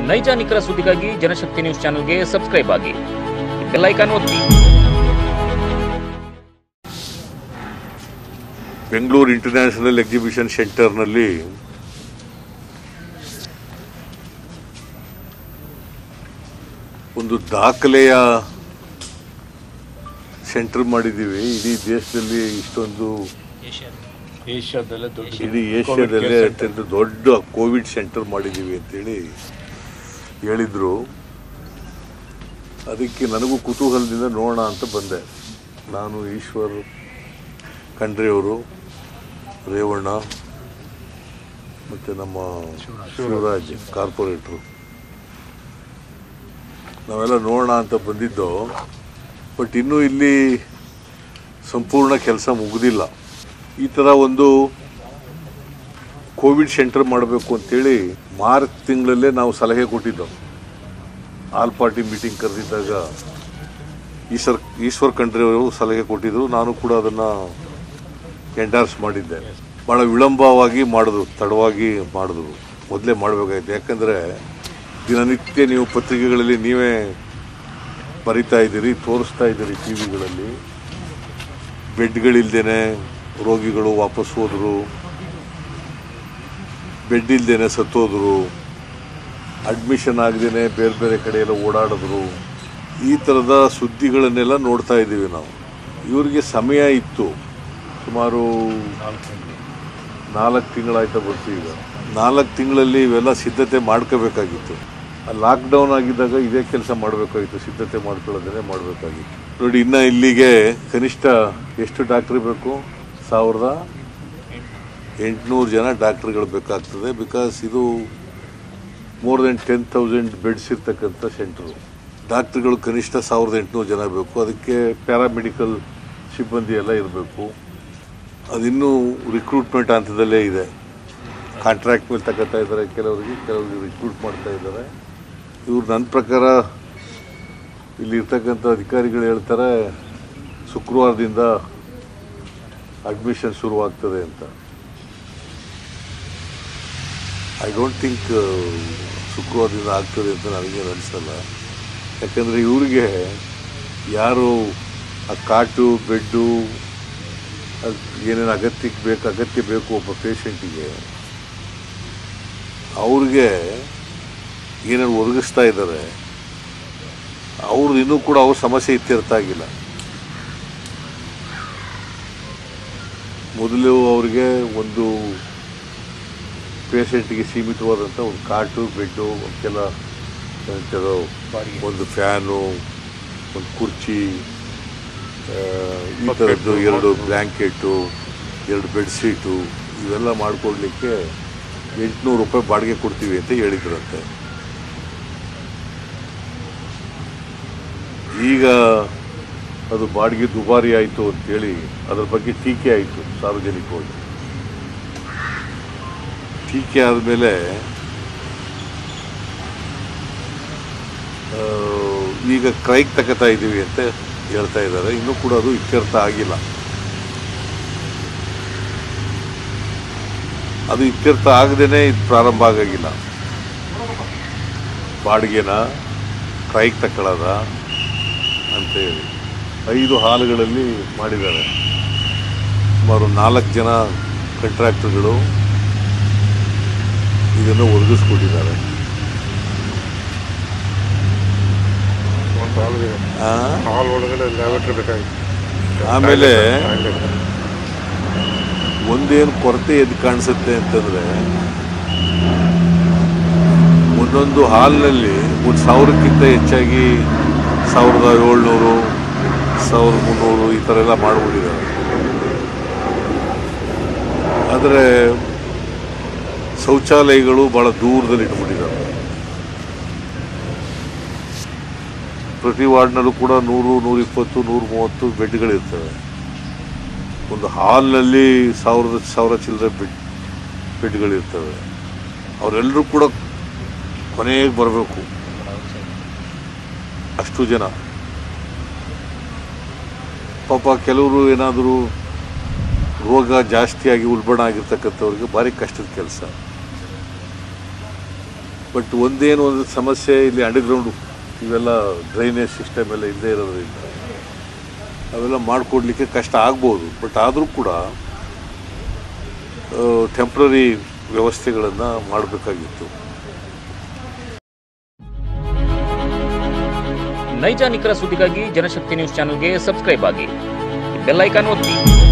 ನೈಜ ನಿಖರ ಸುದ್ದಿಗಾಗಿ ಜನಶಕ್ತಿ ನ್ಯೂಸ್ ಚಾನೆಲ್ಗೆ ಸಬ್ಸ್ಕ್ರೈಬ್ ಆಗಿ ಬೆಲ್ ಐಕಾನ್ ಒತ್ತಿ ಬೆಂಗಳೂರು ಇಂಟರ್ನ್ಯಾಷನಲ್ ಎಕ್ಸಿಬಿಷನ್ ಸೆಂಟರ್ನಲ್ಲಿ ಒಂದು ದಾಖಲೆಯ ಸೆಂಟರ್ ಮಾಡಿದ್ದೀವಿ ಇಡೀ ದೇಶದಲ್ಲಿ ಇಷ್ಟೊಂದು ಏಷ್ಯಾದಲ್ಲೇ ದೊಡ್ಡ ಇಡೀ ಏಷ್ಯಾದಲ್ಲೇ ಅತ್ಯಂತ ದೊಡ್ಡ ಕೋವಿಡ್ ಸೆಂಟರ್ ಮಾಡಿದ್ದೀವಿ ಅಂತೇಳಿ ಹೇಳಿದರು ಅದಕ್ಕೆ ನನಗೂ ಕುತೂಹಲದಿಂದ ನೋಡೋಣ ಅಂತ ಬಂದೆ ನಾನು ಈಶ್ವರ್ ಖಂಡ್ರೆಯವರು ರೇವಣ್ಣ ಮತ್ತು ನಮ್ಮ ಶಿವರಾಜ್ ಕಾರ್ಪೊರೇಟ್ರು ನಾವೆಲ್ಲ ನೋಡೋಣ ಅಂತ ಬಂದಿದ್ದು ಬಟ್ ಇನ್ನೂ ಇಲ್ಲಿ ಸಂಪೂರ್ಣ ಕೆಲಸ ಮುಗಿದಿಲ್ಲ ಈ ಥರ ಒಂದು ಕೋವಿಡ್ ಸೆಂಟರ್ ಮಾಡಬೇಕು ಅಂತೇಳಿ ಮಾರ್ಚ್ ತಿಂಗಳಲ್ಲೇ ನಾವು ಸಲಹೆ ಕೊಟ್ಟಿದ್ದು ಆಲ್ ಪಾರ್ಟಿ ಮೀಟಿಂಗ್ ಕರೆದಿದ್ದಾಗ ಈಶ್ವರ್ ಈಶ್ವರ್ ಖಂಡ್ರೆ ಅವರು ಸಲಹೆ ಕೊಟ್ಟಿದ್ರು ನಾನು ಕೂಡ ಅದನ್ನು ಎಂಡಾರ್ಸ್ ಮಾಡಿದ್ದೆ ಭಾಳ ವಿಳಂಬವಾಗಿ ಮಾಡಿದ್ರು ತಡವಾಗಿ ಮಾಡಿದ್ರು ಮೊದಲೇ ಮಾಡಬೇಕಾಯ್ತು ಯಾಕಂದರೆ ದಿನನಿತ್ಯ ನೀವು ಪತ್ರಿಕೆಗಳಲ್ಲಿ ನೀವೇ ಬರಿತಾ ಇದ್ದೀರಿ ತೋರಿಸ್ತಾ ಇದ್ದೀರಿ ಟಿ ವಿಗಳಲ್ಲಿ ಬೆಡ್ಗಳಿಲ್ದೇನೆ ರೋಗಿಗಳು ವಾಪಸ್ ಹೋದರು ಬೆಡ್ ಇಲ್ದೇನೆ ಸತ್ತೋದ್ರು ಅಡ್ಮಿಷನ್ ಆಗದೇನೆ ಬೇರೆ ಬೇರೆ ಕಡೆ ಎಲ್ಲ ಓಡಾಡಿದ್ರು ಈ ಥರದ ಸುದ್ದಿಗಳನ್ನೆಲ್ಲ ನೋಡ್ತಾ ಇದ್ದೀವಿ ನಾವು ಇವರಿಗೆ ಸಮಯ ಇತ್ತು ಸುಮಾರು ನಾಲ್ಕು ತಿಂಗಳಾಯ್ತಾ ಬರ್ತೀವಿ ಈಗ ನಾಲ್ಕು ತಿಂಗಳಲ್ಲಿ ಇವೆಲ್ಲ ಸಿದ್ಧತೆ ಮಾಡ್ಕೋಬೇಕಾಗಿತ್ತು ಲಾಕ್ಡೌನ್ ಆಗಿದ್ದಾಗ ಇದೇ ಕೆಲಸ ಮಾಡಬೇಕಾಗಿತ್ತು ಸಿದ್ಧತೆ ಮಾಡ್ಕೊಳ್ಳೋದೇ ಮಾಡಬೇಕಾಗಿತ್ತು ನೋಡಿ ಇನ್ನು ಇಲ್ಲಿಗೆ ಕನಿಷ್ಠ ಎಷ್ಟು ಡಾಕ್ಟ್ರ್ ಬೇಕು ಸಾವಿರದ ಎಂಟುನೂರು ಜನ ಡಾಕ್ಟ್ರುಗಳು ಬೇಕಾಗ್ತದೆ ಬಿಕಾಸ್ ಇದು more than ten thousand beds ಇರ್ತಕ್ಕಂಥ ಸೆಂಟ್ರು ಡಾಕ್ಟ್ರುಗಳು ಕನಿಷ್ಠ ಸಾವಿರದ ಎಂಟುನೂರು ಜನ ಬೇಕು ಅದಕ್ಕೆ ಪ್ಯಾರಾಮೆಡಿಕಲ್ ಸಿಬ್ಬಂದಿ ಎಲ್ಲ ಇರಬೇಕು ಅದಿನ್ನೂ ರಿಕ್ರೂಟ್ಮೆಂಟ್ ಹಂತದಲ್ಲೇ ಇದೆ ಕಾಂಟ್ರಾಕ್ಟ್ ಮೇಲೆ ತಗೋತಾ ಇದ್ದಾರೆ ಕೆಲವರಿಗೆ ಕೆಲವರಿಗೆ ರಿಕ್ರೂಟ್ ಮಾಡ್ತಾ ಇದ್ದಾರೆ ಇವ್ರು ನನ್ನ ಪ್ರಕಾರ ಇಲ್ಲಿ ಇರ್ತಕ್ಕಂಥ ಅಧಿಕಾರಿಗಳು ಹೇಳ್ತಾರೆ ಶುಕ್ರವಾರದಿಂದ ಅಡ್ಮಿಷನ್ ಶುರುವಾಗ್ತದೆ ಅಂತ ಐ ಡೋಂಟ್ ಥಿಂಕ್ ಶುಕ್ರವಾರದಿಂದ ಆಗ್ತದೆ ಅಂತ ನನಗೇನು ಅನಿಸಲ್ಲ ಯಾಕಂದರೆ ಇವ್ರಿಗೆ ಯಾರು ಆ ಕಾಟು ಬೆಡ್ಡು ಅದ್ ಏನೇನು ಅಗತ್ಯಕ್ಕೆ ಬೇಕು ಅಗತ್ಯ ಬೇಕು ಒಬ್ಬ ಪೇಷಂಟಿಗೆ ಅವ್ರಿಗೆ ಏನೇನು ಒದಗಿಸ್ತಾ ಇದ್ದಾರೆ ಅವ್ರದ್ದು ಇನ್ನೂ ಕೂಡ ಅವ್ರ ಸಮಸ್ಯೆ ಇತ್ಯರ್ಥ ಆಗಿಲ್ಲ ಮೊದಲು ಅವ್ರಿಗೆ ಒಂದು ಪೇಷಂಟ್ಗೆ ಸೀಮಿತವಾದಂಥ ಒಂದು ಕಾಟು ಬೆಡ್ಡು ಕೆಲ ಕೆಲವು ಒಂದು ಫ್ಯಾನು ಒಂದು ಕುರ್ಚಿ ಆ, ಈ ಥರದ್ದು ಎರಡು ಬ್ಲ್ಯಾಂಕೆಟು ಎರಡು ಬೆಡ್ಶೀಟು ಇವೆಲ್ಲ ಮಾಡಿಕೊಡ್ಲಿಕ್ಕೆ ಎಂಟುನೂರು ರೂಪಾಯಿ ಬಾಡಿಗೆ ಕೊಡ್ತೀವಿ ಅಂತ ಹೇಳಿದ್ರಂತೆ ಈಗ ಅದು ಬಾಡಿಗೆ ದುಬಾರಿ ಆಯಿತು ಅಂತೇಳಿ ಅದ್ರ ಬಗ್ಗೆ ಟೀಕೆ ಆಯಿತು ಸಾರ್ವಜನಿಕವಾಗಿ ಟೀಕೆ ಆದಮೇಲೆ ಈಗ ಕ್ರೈಕ್ ತಗೋತಾ ಇದ್ದೀವಿ ಅಂತ ಹೇಳ್ತಾ ಇದ್ದಾರೆ ಇನ್ನೂ ಕೂಡ ಅದು ಇತ್ಯರ್ಥ ಆಗಿಲ್ಲ ಅದು ಇತ್ಯರ್ಥ ಆಗದೇನೆ ಇದು ಪ್ರಾರಂಭ ಆಗಾಗಿಲ್ಲ ಬಾಡಿಗೆನ ಕ್ರೈಕ್ ತಗೊಳ್ಳೋದ ಅಂತೇಳಿ ಐದು ಹಾಲುಗಳಲ್ಲಿ ಮಾಡಿದ್ದಾರೆ ಸುಮಾರು ನಾಲ್ಕು ಜನ ಕಾಂಟ್ರಾಕ್ಟರ್ಗಳು ಇದನ್ನು ಒದಗಿಸ್ಕೊಟ್ಟಿದ್ದಾರೆ ಒಂದು ಹಾಲ್ಗೆ ಆ? ಹಾಲ್ ಒಳಗಡೆ ಲ್ಯಾಬರೇಟರಿ ಬೇಕಾಗಿತ್ತು ಆಮೇಲೆ ಒಂದೇನು ಕೊರತೆ ಎದ್ದು ಕಾಣಿಸುತ್ತೆ ಅಂತಂದ್ರೆ ಒಂದೊಂದು ಹಾಲ್ನಲ್ಲಿ ಒಂದು ಸಾವಿರಕ್ಕಿಂತ ಹೆಚ್ಚಾಗಿ ಸಾವಿರದ ಏಳ್ನೂರು ಸಾವಿರದ ಮುನ್ನೂರು ಈ ಥರ ಎಲ್ಲ ಮಾಡ್ಬಿಟ್ಟಿದ್ದಾರೆ ಆದರೆ ಶೌಚಾಲಯಗಳು ಭಾಳ ದೂರದಲ್ಲಿ ಇಟ್ಬಿಟ್ಟಿದ್ದಾರೆ ಪ್ರತಿ ವಾರ್ಡ್ನಲ್ಲೂ ಕೂಡ ನೂರು ನೂರಿಪ್ಪತ್ತು ನೂರ ಮೂವತ್ತು ಬೆಡ್ಗಳಿರ್ತವೆ ಒಂದು ಹಾಲ್ನಲ್ಲಿ ಸಾವಿರದ ಸಾವಿರ ಚಿಲ್ಲರೆ ಬೆಡ್ ಬೆಡ್ಗಳಿರ್ತವೆ ಅವರೆಲ್ಲರೂ ಕೂಡ ಕೊನೆಗೆ ಬರಬೇಕು ಅಷ್ಟು ಜನ ಪಾಪ ಕೆಲವರು ಏನಾದರೂ ರೋಗ ಜಾಸ್ತಿಯಾಗಿ ಉಲ್ಬಣ ಆಗಿರ್ತಕ್ಕಂಥವ್ರಿಗೆ ಭಾರಿ ಕಷ್ಟದ ಕೆಲಸ ಬಟ್ ಒಂದೇನು ಒಂದು ಸಮಸ್ಯೆ ಇಲ್ಲಿ ಅಂಡರ್ಗ್ರೌಂಡ್ ಇವೆಲ್ಲ ಡ್ರೈನೇಜ್ ಸಿಸ್ಟಮ್ ಎಲ್ಲ ಇಲ್ಲದೆ ಇರೋದ್ರಿಂದ ಅವೆಲ್ಲ ಮಾಡಿಕೊಡ್ಲಿಕ್ಕೆ ಕಷ್ಟ ಆಗ್ಬೋದು ಬಟ್ ಆದರೂ ಕೂಡ ಟೆಂಪ್ರರಿ ವ್ಯವಸ್ಥೆಗಳನ್ನು ಮಾಡಬೇಕಾಗಿತ್ತು ನೈಜ ನಿಖರ ಸುದ್ದಿಗಾಗಿ ಜನಶಕ್ತಿ ನ್ಯೂಸ್ ಚಾನೆಲ್ಗೆ ಸಬ್ಸ್ಕ್ರೈಬ್ ಆಗಿ ಬೆಲ್ ಐಕಾನ್ ಒತ್ತಿ